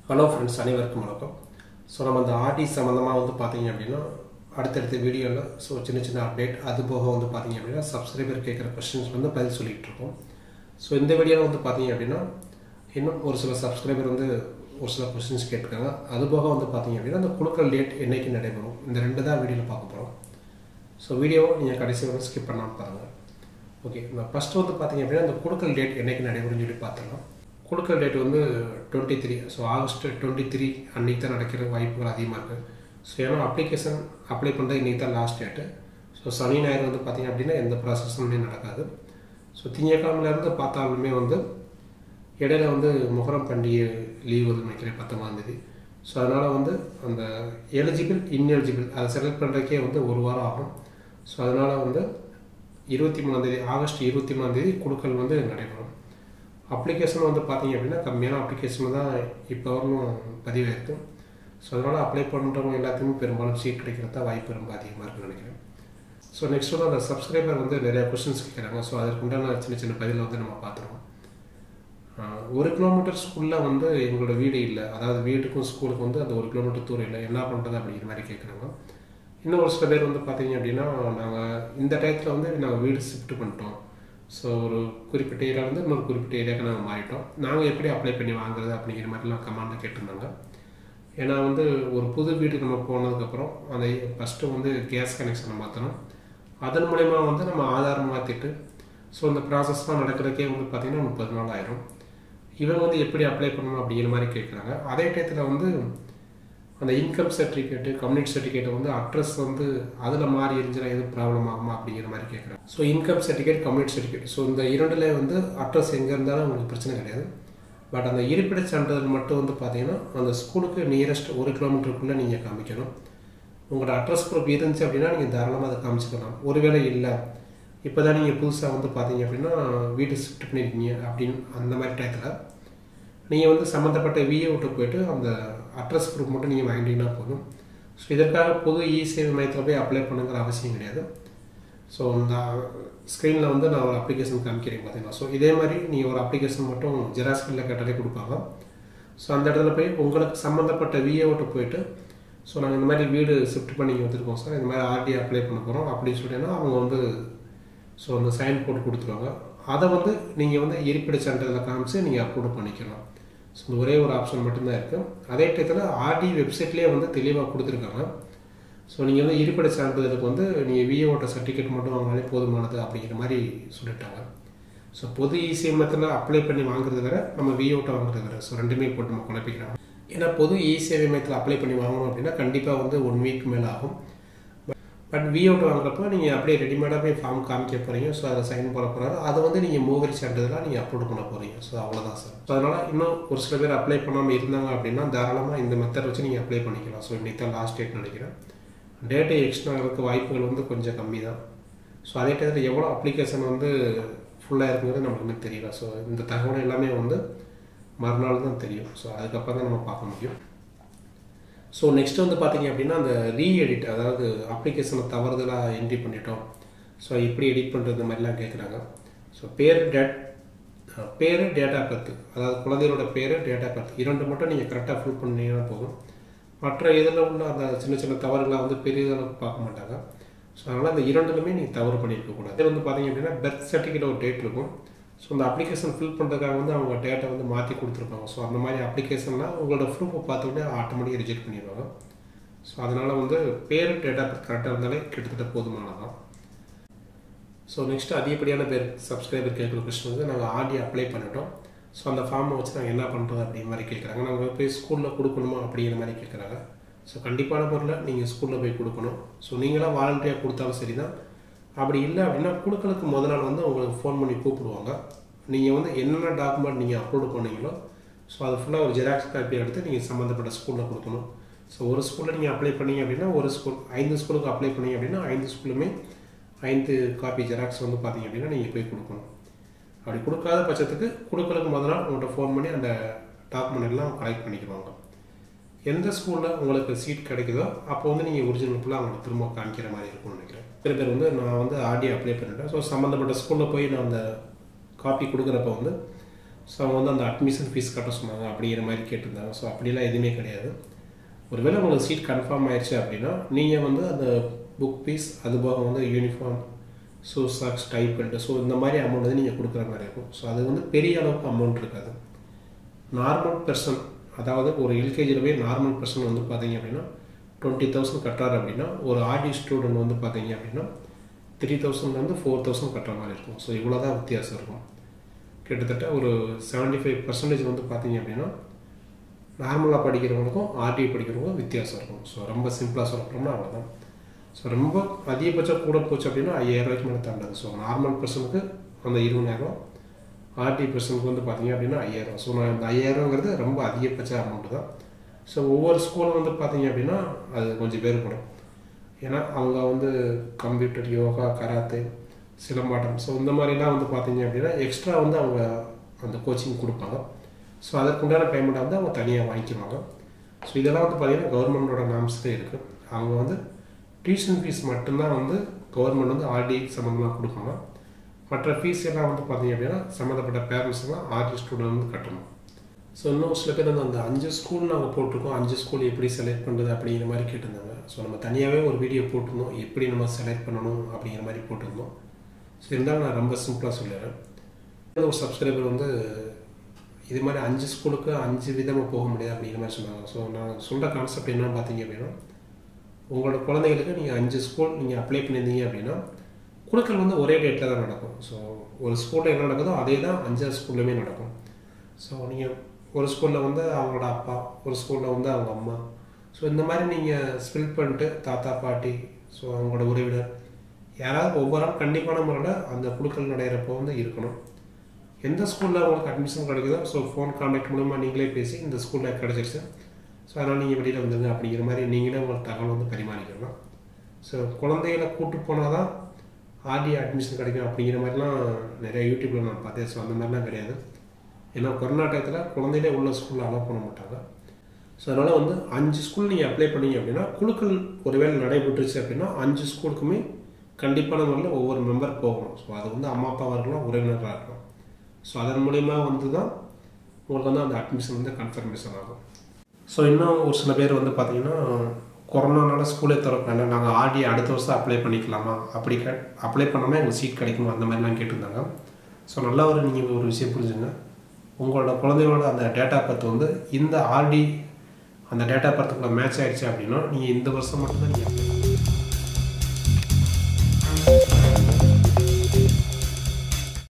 hello friends அனைவருக்கும் வணக்கம் so நம்ம அந்த ஆர்டி சம்மந்தமாக வந்து பார்த்தீங்க அப்படின்னா அடுத்தடுத்த வீடியோவில் ஸோ சின்ன சின்ன அப்டேட் அது போக வந்து பார்த்தீங்க அப்படின்னா சப்ஸ்கிரைபர் கேட்குற கொஸ்டின்ஸ் வந்து பதில் சொல்லிகிட்டு இருக்கோம் ஸோ இந்த வீடியோவில் வந்து பார்த்தீங்க அப்படின்னா இன்னும் ஒரு சில சப்ஸ்கிரைபர் வந்து ஒரு சில கொஸ்டின்ஸ் கேட்டிருக்காங்க அது போக வந்து பார்த்தீங்க அப்படின்னா அந்த குழுக்கள் டேட் என்னைக்கு நடைபெறும் இந்த ரெண்டு தான் வீடியோவில் பார்க்க போகிறோம் ஸோ வீடியோவை நீங்கள் கடைசி வரை ஸ்கிப் பண்ணாமல் பாருங்கள் ஓகே இந்த ஃபஸ்ட்டு வந்து பார்த்தீங்க அப்படின்னா அந்த குழுக்கள் டேட் என்னைக்கு நடைபெறும்னு சொல்லி பார்த்துக்கலாம் குழுக்கள் டேட் வந்து twenty three so August twenty three அன்றைக்கி தான் நடக்கிற வாய்ப்புகள் அதிகமாக இருக்குது ஸோ ஏன்னா அப்ளிகேஷன் அப்ளை பண்ணுறது இன்றைக்கி தான் லாஸ்ட் டேட்டு ஸோ சனி ஞாயிறு வந்து பார்த்தீங்க அப்படின்னா எந்த ப்ராசஸுமே நடக்காது ஸோ திங்கக்கிழமையிலேருந்து பார்த்தாலுமே வந்து இடையில வந்து முகரம் பண்டிகை லீவ் வருது நினைக்கிறேன் பத்தொம்பதாம் தேதி ஸோ அதனால் வந்து அந்த எலிஜிபிள் இன்எலிஜிபிள் அதை செலக்ட் பண்ணுறதுக்கே வந்து ஒரு வாரம் ஆகும் ஸோ அதனால் வந்து இருபத்தி மூணாந்தேதி ஆகஸ்ட் இருபத்தி மூணாந்தேதி குழுக்கள் வந்து நடைபெறும் அப்ளிகேஷன் வந்து பார்த்தீங்க அப்படின்னா கம்மியான அப்ளிகேஷன் தான் இப்போ வரலும் பதிவாயிருக்கு ஸோ அதனால் அப்ளை பண்ணுறவங்க எல்லாத்துக்குமே பெரும்பாலும் சீட் கிடைக்கிறது தான் வாய்ப்பு ரொம்ப அதிகமாக இருக்குன்னு நினைக்கிறேன் ஸோ நெக்ஸ்ட் வந்து அந்த சப்ஸ்கிரைபர் வந்து நிறையா கொஸ்டின்ஸ் கேட்குறாங்க ஸோ அதற்கு உண்டான சின்ன சின்ன பதிலை வந்து நம்ம பார்த்துருவோம் ஒரு கிலோமீட்டர் ஸ்கூலில் வந்து எங்களோட வீடு இல்லை அதாவது வீட்டுக்கும் ஸ்கூலுக்கும் வந்து அந்த ஒரு கிலோமீட்டர் தூரம் இல்லை என்ன பண்ணுறது அப்படிங்கிற மாதிரி கேட்குறாங்க இன்னும் ஒரு சில பேர் வந்து பார்த்தீங்க அப்படின்னா நாங்கள் இந்த டயத்தில் வந்து நாங்கள் வீடு ஷிஃப்ட் பண்ணிட்டோம் ஸோ ஒரு குறிப்பிட்ட ஏரியாவிலேருந்து இன்னொரு குறிப்பிட்ட ஏரியாவுக்கு நாங்கள் மாறிட்டோம் நாங்கள் எப்படி அப்ளை பண்ணி வாங்குறது அப்படிங்கிற மாதிரிலாம் கமாண்டில் கேட்டிருந்தாங்க ஏன்னா வந்து ஒரு புது வீடு நம்ம போனதுக்கப்புறம் அந்த ஃபஸ்ட்டு வந்து கேஸ் கனெக்ஷனை மாற்றணும் அதன் மூலயமா வந்து நம்ம ஆதாரம் மாற்றிட்டு ஸோ அந்த ப்ராசஸ்லாம் நடக்கிறதுக்கே வந்து பார்த்திங்கன்னா முப்பது நாள் ஆயிரும் இவங்க வந்து எப்படி அப்ளை பண்ணணும் அப்படிங்கிற மாதிரி கேட்குறாங்க அதே டயத்தில் வந்து அந்த இன்கம் சர்டிஃபிகேட்டு கம்யூனிட்டி சர்டிஃபிகேட்டை வந்து அட்ரஸ் வந்து அதில் மாறி இருந்துச்சுன்னா எதுவும் ப்ராப்ளம் ஆகுமா அப்படிங்கிற மாதிரி கேட்குறாங்க so income certificate community certificate so இந்த இரண்டில் வந்து அட்ரஸ் எங்கே இருந்தாலும் உங்களுக்கு பிரச்சனை கிடையாது பட் அந்த இருப்பிட சான்றிதழ் மட்டும் வந்து பார்த்தீங்கன்னா அந்த ஸ்கூலுக்கு நியரஸ்ட் ஒரு கிலோமீட்டருக்குள்ளே நீங்கள் காமிக்கணும் உங்களோட அட்ரஸ் ப்ரூஃப் இருந்துச்சு அப்படின்னா நீங்கள் தாராளமாக அதை காமிச்சிக்கலாம் ஒருவேளை இல்லை இப்போ தான் நீங்கள் புதுசாக வந்து பார்த்தீங்க அப்படின்னா வீடு ஷிஃப்ட் பண்ணியிருக்கீங்க அப்படின்னு அந்த மாதிரி டயத்தில் நீங்கள் வந்து சம்மந்தப்பட்ட விஏஓட்டு போயிட்டு அந்த அட்ரஸ் ப்ரூஃப் மட்டும் நீங்கள் வாங்கிட்டீங்கன்னா போதும் ஸோ இதற்காக பொது இ சேவை மையத்தில் போய் அப்ளை பண்ணுங்கிற அவசியம் கிடையாது ஸோ இந்த ஸ்க்ரீனில் வந்து நான் ஒரு அப்ளிகேஷன் காமிக்கிறேன் பார்த்தீங்கன்னா ஸோ இதே மாதிரி நீங்கள் ஒரு அப்ளிகேஷன் மட்டும் ஜெராஸ்கில் கேட்டாலே கொடுப்பாங்க ஸோ அந்த இடத்துல போய் உங்களுக்கு சம்மந்தப்பட்ட விஏஓட்டு போயிட்டு ஸோ நாங்கள் இந்த மாதிரி வீடு ஷிஃப்ட் பண்ணி வச்சுருக்கோம் சார் இந்த மாதிரி ஆர்டி அப்ளை பண்ண போகிறோம் அப்படின்னு சொல்லிட்டேன்னா அவங்க வந்து ஸோ அந்த சைன் போட்டு கொடுத்துருவாங்க அதை வந்து நீங்கள் வந்து இருப்பிட சான்றிதழில் காமிச்சு நீங்கள் அப்லோட் பண்ணிக்கலாம் ஸோ இந்த ஒரே ஒரு ஆப்ஷன் மட்டும்தான் இருக்குது அதே டயத்தில் ஆர்டி வெப்சைட்லேயே வந்து தெளிவாக கொடுத்துருக்காங்க ஸோ நீங்கள் வந்து இருப்பிட சான்றிதழுக்கு வந்து நீங்கள் விஏஓட்ட சர்டிஃபிகேட் மட்டும் வாங்கினாலே போதுமானது அப்படிங்கிற மாதிரி சொல்லிட்டாங்க ஸோ பொது இசேமத்தில் அப்ளை பண்ணி வாங்குறது வேற நம்ம விஏஓட்டை வாங்குறது வேற ஸோ ரெண்டுமே போட்டு நம்ம குழப்பிக்கிறாங்க ஏன்னா பொது இ சேவை மையத்தில் அப்ளை பண்ணி வாங்கணும் அப்படின்னா கண்டிப்பாக வந்து ஒன் வீக் மேலே ஆகும் பட் விஅவுட் வாங்குறப்போ நீங்கள் அப்படியே ரெடிமேடாகவே ஃபார்ம் காமிக்க போகிறீங்க ஸோ அதை சைன் போட போகிறாரு அதை வந்து நீங்கள் மூவரி சான்றிதழாக நீங்கள் அப்லோட் பண்ண போகிறீங்க ஸோ அவ்வளோதான் சார் ஸோ அதனால் இன்னும் ஒரு சில பேர் அப்ளை பண்ணாமல் இருந்தாங்க அப்படின்னா தாராளமாக இந்த மெத்தட் வச்சு நீங்கள் அப்ளை பண்ணிக்கலாம் ஸோ இன்னைக்கு தான் லாஸ்ட் டேட் நினைக்கிறேன் டேட்டை எக்ஸ்ட்ரா ஆகிறதுக்கு வாய்ப்புகள் வந்து கொஞ்சம் கம்மி தான் ஸோ அதே டயத்தில் எவ்வளோ அப்ளிகேஷன் வந்து ஃபுல்லாக இருக்குங்கிறது நமக்கு இன்னும் தெரியல ஸோ இந்த தகவல் எல்லாமே வந்து மறுநாள் தான் தெரியும் ஸோ அதுக்கப்புறம் தான் நம்ம பார்க்க முடியும் ஸோ நெக்ஸ்ட் வந்து பார்த்தீங்க அப்படின்னா அந்த ரீஎடிட் அதாவது அப்ளிகேஷனை தவறுதலாக என்ட்ரி பண்ணிட்டோம் ஸோ எப்படி எடிட் பண்ணுறது மாதிரிலாம் கேட்குறாங்க ஸோ பேர் டேட் பேர் டேட்டா பர்த் அதாவது குழந்தைகளோட பேர் டேட்டா பர்த் இரண்டு மட்டும் நீங்கள் கரெக்டாக ஃபில் பண்ணீங்கன்னா போதும் மற்ற இதில் உள்ள அந்த சின்ன சின்ன தவறுகளை வந்து பெரிய அளவுக்கு பார்க்க மாட்டாங்க ஸோ அதனால் அந்த இரண்டுலுமே நீங்கள் தவறு பண்ணியிருக்கக்கூடாது இது வந்து பார்த்தீங்க அப்படின்னா பர்த் சர்டிஃபிகேட் ஒரு டேட் இருக்கும் ஸோ அந்த அப்ளிகேஷன் ஃபில் பண்ணுறதுக்காக வந்து அவங்க டேட்டா வந்து மாற்றி கொடுத்துருப்பாங்க ஸோ அந்த மாதிரி அப்ளிகேஷன்லாம் உங்களோட ப்ரூஃபை பார்த்தோன்னே ஆட்டோமேட்டிக் ரிஜெக்ட் பண்ணிடுவாங்க ஸோ அதனால் வந்து பேர் டேட்டா கரெக்டாக இருந்தாலே கிட்டத்தட்ட போதுமானதான் ஸோ நெக்ஸ்ட்டு அதிகப்படியான பேர் சப்ஸ்கிரைபர் கேட்குற கொஸ்டின் வந்து நாங்கள் ஆர்டி அப்ளை பண்ணிட்டோம் ஸோ அந்த ஃபார்மை வச்சு நாங்கள் என்ன பண்ணுறது அப்படிங்கிற மாதிரி கேட்குறாங்க நாங்கள் போய் ஸ்கூலில் கொடுக்கணுமா அப்படிங்கிற மாதிரி கேட்குறாங்க ஸோ கண்டிப்பான பொருளை நீங்கள் ஸ்கூலில் போய் கொடுக்கணும் ஸோ நீங்களாம் வாலண்டியாக கொடுத்தாலும் சரி தான் அப்படி இல்லை அப்படின்னா குழுக்களுக்கு முத நாள் வந்து உங்களுக்கு ஃபோன் பண்ணி கூப்பிடுவாங்க நீங்கள் வந்து என்னென்ன டாக்குமெண்ட் நீங்கள் அப்லோட் பண்ணீங்களோ ஸோ அது ஃபுல்லாக ஒரு ஜெராக்ஸ் காப்பி எடுத்து நீங்கள் சம்மந்தப்பட்ட ஸ்கூலில் கொடுக்கணும் ஸோ ஒரு ஸ்கூலில் நீங்கள் அப்ளை பண்ணீங்க அப்படின்னா ஒரு ஸ்கூல் ஐந்து ஸ்கூலுக்கு அப்ளை பண்ணீங்க அப்படின்னா ஐந்து ஸ்கூலுமே ஐந்து காப்பி ஜெராக்ஸ் வந்து பார்த்தீங்க அப்படின்னா நீங்கள் போய் கொடுக்கணும் அப்படி கொடுக்காத பட்சத்துக்கு குழுக்களுக்கு முத நாள் உங்கள்கிட்ட ஃபோன் பண்ணி அந்த டாக்குமெண்ட் எல்லாம் கலெக்ட் பண்ணிக்குவாங்க எந்த ஸ்கூலில் உங்களுக்கு சீட் கிடைக்குதோ அப்போ வந்து நீங்கள் ஒரிஜினல் ஃபுல்லாக அவங்களுக்கு திரும்ப காமிக்கிற மாதிரி இருக்கும்னு நினைக்கிறேன் சில பேர் வந்து நான் வந்து ஆர்டி அப்ளை பண்ணிட்டேன் ஸோ சம்மந்தப்பட்ட ஸ்கூலில் போய் நான் அந்த காப்பி கொடுக்குறப்ப வந்து ஸோ அவங்க வந்து அந்த அட்மிஷன் ஃபீஸ் கட்ட சொன்னாங்க அப்படிங்கிற மாதிரி கேட்டிருந்தாங்க ஸோ அப்படிலாம் எதுவுமே கிடையாது ஒருவேளை உங்களுக்கு சீட் கன்ஃபார்ம் ஆயிடுச்சு அப்படின்னா நீங்கள் வந்து அந்த புக் ஃபீஸ் அது போக வந்து uniform shoe socks tie belt so இந்த மாதிரி அமௌண்ட் வந்து நீங்கள் கொடுக்குற மாதிரி இருக்கும் ஸோ அது வந்து பெரிய அளவுக்கு அமௌண்ட் இருக்காது நார்மல் பர்சன் அதாவது ஒரு எல்கேஜியில் போய் நார்மல் பர்சன் வந்து பார்த்தீங்க அப்படின்னா டுவெண்ட்டி தௌசண்ட் கட்டுறாரு அப்படின்னா ஒரு ஆர்டி ஸ்டூடெண்ட் வந்து பார்த்தீங்க அப்படின்னா த்ரீ தௌசண்ட்லேருந்து ஃபோர் தௌசண்ட் கட்டுற மாதிரி இருக்கும் ஸோ இவ்வளோ தான் வித்தியாசம் இருக்கும் கிட்டத்தட்ட ஒரு செவன்ட்டி ஃபைவ் பர்சன்டேஜ் வந்து பார்த்தீங்க அப்படின்னா நார்மலாக படிக்கிறவங்களுக்கும் ஆர்டி படிக்கிறவங்களுக்கும் வித்தியாசம் இருக்கும் ஸோ ரொம்ப சிம்பிளாக சொல்லணும்னா அவ்வளோதான் ஸோ ரொம்ப அதிகபட்சம் கூட போச்சு அப்படின்னா ஐயாயிரம் ரூபாய்க்கு மேலே தாண்டாது ஸோ நார்மல் பர்சனுக்கு அந்த இருபதாயிரம் ஆர்டி பர்சனுக்கு வந்து பார்த்தீங்க அப்படின்னா ஐயாயிரம் ஸோ நான் இந்த ஐயாயிரங்கிறது ரொம்ப அதிகபட்ச அமௌண்ட்டு தான் ஸோ ஒவ்வொரு ஸ்கூலும் வந்து பார்த்தீங்க அப்படின்னா அது கொஞ்சம் வேறுபடும் ஏன்னா அவங்க வந்து கம்ப்யூட்டர் யோகா கராத்தே சிலம்பாட்டம் ஸோ இந்த மாதிரிலாம் வந்து பார்த்தீங்க அப்படின்னா எக்ஸ்ட்ரா வந்து அவங்க அந்த கோச்சிங் கொடுப்பாங்க ஸோ அதற்குண்டான பேமெண்ட்டை வந்து அவங்க தனியாக வாங்கிக்குவாங்க ஸோ இதெல்லாம் வந்து பார்த்தீங்கன்னா கவர்மெண்டோட நாம்ஸ்லேயே இருக்குது அவங்க வந்து டியூஷன் ஃபீஸ் மட்டும்தான் வந்து கவர்மெண்ட் வந்து ஆர்டி சம்மந்தமாக கொடுப்பாங்க மற்ற ஃபீஸ் எல்லாம் வந்து பார்த்தீங்க அப்படின்னா சம்மந்தப்பட்ட பேரண்ட்ஸ் எல்லாம் ஆர்டி ஸ்டூடெண்ட் வந்து கட்டணும் ஸோ இன்னும் சில பேர் வந்து அந்த அஞ்சு ஸ்கூல் நாங்கள் போட்டிருக்கோம் அஞ்சு ஸ்கூல் எப்படி செலக்ட் பண்ணுறது அப்படிங்கிற மாதிரி கேட்டிருந்தாங்க ஸோ நம்ம தனியாகவே ஒரு வீடியோ போட்டிருந்தோம் எப்படி நம்ம செலக்ட் பண்ணணும் அப்படிங்கிற மாதிரி போட்டிருந்தோம் ஸோ இருந்தாலும் நான் ரொம்ப சிம்பிளாக சொல்லிடுறேன் ஒரு சப்ஸ்கிரைபர் வந்து இது மாதிரி அஞ்சு ஸ்கூலுக்கு அஞ்சு விதமாக போக முடியாது அப்படிங்கிற மாதிரி சொன்னாங்க ஸோ நான் சொல்கிற கான்செப்ட் என்னன்னு பார்த்தீங்க அப்படின்னா உங்களோட குழந்தைகளுக்கு நீங்கள் அஞ்சு ஸ்கூல் நீங்கள் அப்ளை பண்ணியிருந்தீங்க அப்படின்னா குழுக்கள் வந்து ஒரே டேட்டில் தான் நடக்கும் ஸோ ஒரு ஸ்கூலில் என்ன நடக்குதோ அதே தான் அஞ்சாவது ஸ்கூல்லையுமே நடக்கும் ஸோ நீங்கள் ஒரு ஸ்கூலில் வந்து அவங்களோட அப்பா ஒரு ஸ்கூலில் வந்து அவங்க அம்மா ஸோ இந்த மாதிரி நீங்கள் ஸ்பில் பண்ணிட்டு தாத்தா பாட்டி ஸோ அவங்களோட உறவினர் யாராவது ஒவ்வொரு ஆள் கண்டிப்பான முறையில் அந்த குழுக்கள் நடைகிறப்போ வந்து இருக்கணும் எந்த ஸ்கூலில் உங்களுக்கு அட்மிஷன் கிடைக்குதோ ஸோ ஃபோன் கான்டாக்ட் மூலமாக நீங்களே பேசி இந்த ஸ்கூலில் கிடச்சிருச்சு ஸோ அதனால் நீங்கள் வெளியில் வந்துருங்க அப்படிங்கிற மாதிரி நீங்களே உங்களுக்கு தகவல் வந்து பரிமாறிக்கலாம் ஸோ குழந்தைகளை கூட்டு போனால் தான் ஆர்டி அட்மிஷன் கிடைக்கும் அப்படிங்கிற மாதிரிலாம் நிறைய யூடியூப்பில் நான் பார்த்தேன் ஸோ அந்த மாதிரிலாம் கிடையாது ஏன்னா கொரோனா டயத்தில் குழந்தைகளே உள்ள ஸ்கூலில் அலோவ் பண்ண மாட்டாங்க ஸோ அதனால் வந்து அஞ்சு ஸ்கூல் நீங்கள் அப்ளை பண்ணீங்க அப்படின்னா குழுக்கள் ஒருவேளை நடைபெற்றுச்சு அப்படின்னா அஞ்சு ஸ்கூலுக்குமே கண்டிப்பான முறையில் ஒவ்வொரு மெம்பர் போகணும் ஸோ அது வந்து அம்மா அப்பாவாக இருக்கலாம் உறவினராக இருக்கலாம் ஸோ அதன் மூலிமா வந்து தான் உங்களுக்கு வந்து அந்த அட்மிஷன் வந்து கன்ஃபர்மேஷன் ஆகும் ஸோ இன்னும் ஒரு சில பேர் வந்து பார்த்தீங்கன்னா கொரோனானால ஸ்கூலே திறப்பாங்க நாங்கள் ஆடி அடுத்த வருஷம் அப்ளை பண்ணிக்கலாமா அப்படி கே அப்ளை பண்ணாமல் எங்களுக்கு சீட் கிடைக்குமா அந்த மாதிரிலாம் கேட்டிருந்தாங்க ஸோ நல்லா ஒரு நீங்கள் ஒரு விஷயம் புரிஞ்சுங்க உங்களோட குழந்தைகளோட அந்த டேட்டா பர்த் வந்து இந்த ஆர்டி அந்த டேட்டா பர்த்துக்குள்ள மேட்ச் ஆகிடுச்சு அப்படின்னா நீங்கள் இந்த வருஷம் மட்டும்தான் நீங்கள் அப்ளை